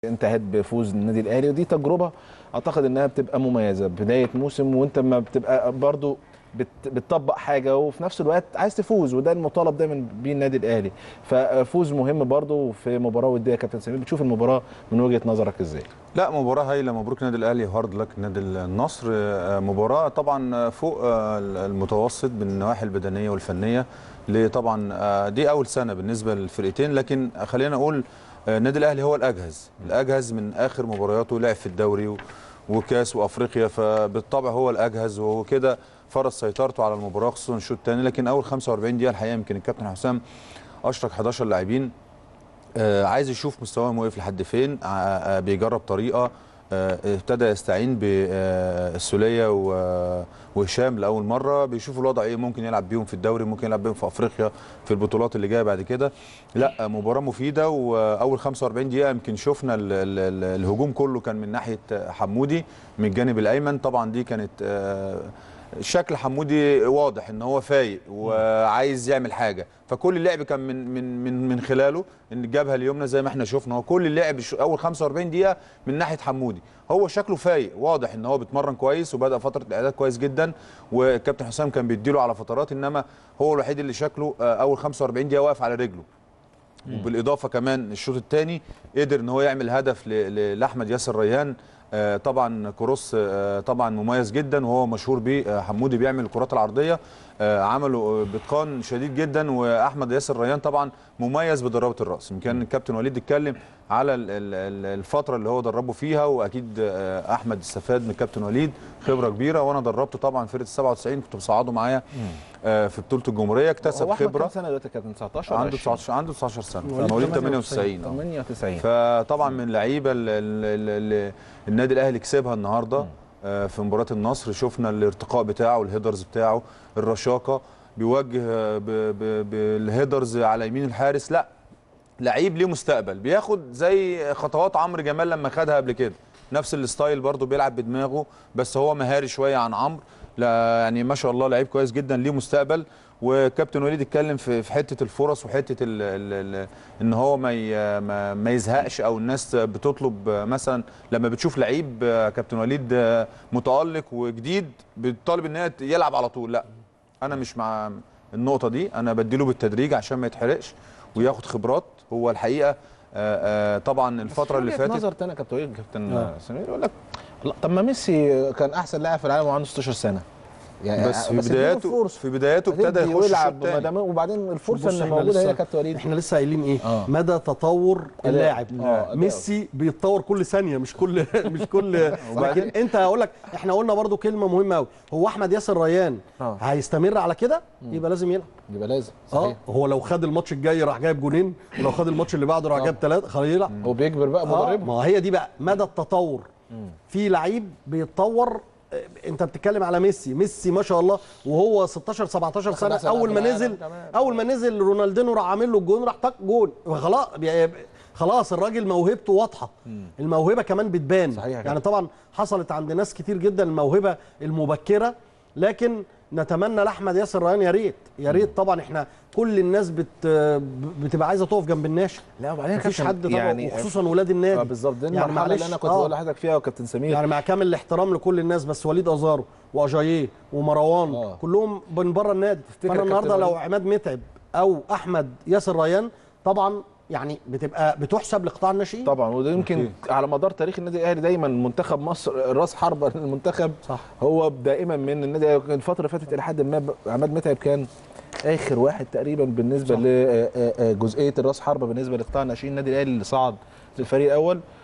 انتهت بفوز النادي الاهلي ودي تجربه اعتقد انها بتبقى مميزه بدايه موسم وانت ما بتبقى برضو بت بتطبق حاجه وفي نفس الوقت عايز تفوز وده المطالب دايما بيه النادي الاهلي ففوز مهم برضو في مباراه وديه يا كابتن سمير بتشوف المباراه من وجهه نظرك ازاي لا مباراة هايلة مبروك النادي الأهلي هارد لك نادي النصر آه، مباراة طبعا فوق آه، المتوسط بالنواحي البدنية والفنية طبعا آه، دي أول سنة بالنسبة للفرقتين لكن خلينا نقول آه، النادي الأهلي هو الأجهز الأجهز من آخر مبارياته لعب في الدوري و- وكاس وأفريقيا فبالطبع هو الأجهز وهو كده فرض سيطرته على المباراة خصوصا الشوط الثاني لكن أول 45 دقيقة الحقيقة يمكن الكابتن حسام أشرك 11 لاعبين آه، عايز يشوف مستواهم واقف لحد فين آه، آه، بيجرب طريقه آه، ابتدى يستعين بالسوليه وهشام لاول مره بيشوف الوضع ايه ممكن يلعب بيهم في الدوري ممكن يلعب بيهم في افريقيا في البطولات اللي جايه بعد كده لا مباراه مفيده واول 45 دقيقه يمكن شفنا ال ال ال الهجوم كله كان من ناحيه حمودي من الجانب الايمن طبعا دي كانت آه، شكل حمودي واضح ان هو فايق وعايز يعمل حاجه فكل اللعب كان من من من من خلاله ان الجبهه اليمنى زي ما احنا شفنا هو كل اللعب ش- اول 45 دقيقه من ناحيه حمودي هو شكله فايق واضح ان هو بيتمرن كويس وبدا فتره الاعداد كويس جدا والكابتن حسام كان بيديله على فترات انما هو الوحيد اللي شكله آه، اول 45 دقيقه واقف على رجله وبالاضافه كمان الشوط الثاني قدر ان هو يعمل هدف ل- ل- لاحمد ياسر ريان آه، طبعا كروس آه، طبعا مميز جدا وهو مشهور بيه آه، حمودي بيعمل الكرات العرضيه آه، عمله آه، باتقان شديد جدا واحمد ياسر ريان طبعا مميز بضربه الراس يمكن الكابتن وليد اتكلم على ال- ال- ال- الفتره اللي هو دربه فيها واكيد آه، احمد استفاد من الكابتن وليد خبره كبيره وانا دربته طبعا فرقه 97 كنت بصعده معايا آه، في بطوله الجمهوريه اكتسب هو أحمد خبره كام سنه دلوقتي يا كابتن 19 عنده 20? 19 عنده 19 سنه مواليد مواليد 98. 98 آه. 98 فطبعا من اللعيبه اللي النادي الاهلي كسبها النهارده آه، في مباراه النصر شفنا الارتقاء بتاعه الهيدرز بتاعه الرشاقه بيوجه آه، ب- ب- بالهيدرز على يمين الحارس لا لعيب ليه مستقبل بياخد زي خطوات عمرو جمال لما خدها قبل كده نفس الستايل برضه بيلعب بدماغه بس هو مهاري شويه عن عمرو لا يعني ما شاء الله لعيب كويس جدا ليه مستقبل وكابتن وليد اتكلم في في حته الفرص وحته ال ال ال ان هو ما ي- ما, ما يزهقش او الناس بتطلب مثلا لما بتشوف لعيب كابتن وليد متالق وجديد بتطالب ان هي يلعب على طول لا انا مش مع النقطه دي انا بديله بالتدريج عشان ما يتحرقش وياخد خبرات هو الحقيقه آه، آه، طبعا الفتره اللي فاتت نظر تاني يا كابتن وليد كابتن آه. سمير يقول لك لا طب ما ميسي كان احسن لاعب في العالم وعنده 16 سنه يعني بس في اديله بداياته فرصة. في بدايته ابتدى هتدي يخش ويلعب الشوط التاني. ما دام- وبعدين الفرصه بص اللي احنا موجوده هي لسه- يا كابتن وليد احنا لسه قايلين ايه آه. مدى تطور اللاعب آه، ميسي بيتطور كل ثانيه مش كل مش كل وبعدين- لكن انت هقول لك احنا قلنا برضو كلمه مهمه قوي هو احمد ياسر ريان آه. هيستمر على كده يبقى لازم يلعب يبقى لازم اه صحيح هو لو خد الماتش الجاي راح جايب جونين ولو خد الماتش اللي بعده راح آه. جايب ثلاثه خلاص يلعب هو بيكبر بقى آه مدربه ما هي دي بقى مدى التطور في لعيب بيتطور آه، انت بتتكلم على ميسي ميسي ما شاء الله وهو 16 17 سنه أحسن اول ما لاعب في نزل العالم كمان. اول ما نزل رونالدينو راح عامل له الجون راح طق جون خلاص بي- خلاص الراجل موهبته واضحه الموهبه كمان بتبان صحيح يا يعني كابتن. طبعا حصلت عند ناس كتير جدا الموهبه المبكره لكن نتمنى لاحمد ياسر ريان يا ريت يا ريت طبعا احنا كل الناس بت بتبقى عايزه تقف جنب الناشئ لا وبعدين يا مفيش كابتن حد طبعا يعني وخصوصا ولاد النادي اه بالظبط دي يعني المرحله اللي معلش، انا كنت آه. بقول لحضرتك فيها وكابتن سمير يعني مع كامل الاحترام لكل الناس بس وليد ازارو واجاييه ومروان آه. كلهم من بره النادي تفتكر فانا كابتن النهارده لو وليد؟ عماد متعب او احمد ياسر ريان طبعا يعني بتبقى بتحسب لقطاع الناشئين طبعا وده يمكن على مدار تاريخ النادي الاهلي دايما منتخب مصر راس حربه المنتخب صح هو دائما من النادي الأهلي. الفتره اللي فاتت الى حد ما ب- عماد متعب كان اخر واحد تقريبا بالنسبه صح. لجزئيه الراس حربه بالنسبه لقطاع ناشئين النادي الاهلي اللي صعد للفريق الاول